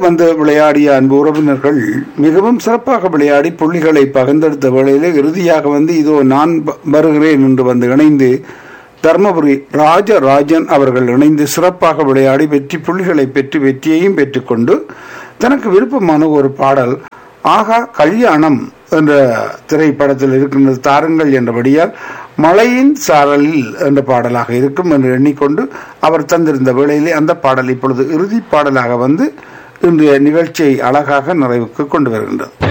வந்து விளையாடிய அன்பு உறவினர்கள் மிகவும் சிறப்பாக விளையாடி புள்ளிகளை பகிர்ந்தெடுத்த வேளையிலே இறுதியாக வந்து இதோ நான் வ- வருகிறேன் என்று வந்து இணைந்து தர்மபுரி ராஜராஜன் அவர்கள் இணைந்து சிறப்பாக விளையாடி வெற்றி புள்ளிகளை பெற்று வெற்றியையும் பெற்றுக்கொண்டு தனக்கு விருப்பமான ஒரு பாடல் ஆகா கல்யாணம் என்ற திரைப்படத்தில் இருக்கின்றது தாருங்கள் என்றபடியால் மழையின் சாரலில் என்ற பாடலாக இருக்கும் என்று எண்ணிக்கொண்டு அவர் தந்திருந்த வேளையிலே அந்த பாடல் இப்பொழுது இறுதி பாடலாக வந்து இன்றைய நிகழ்ச்சியை அழகாக நிறைவுக்கு கொண்டு வருகின்றது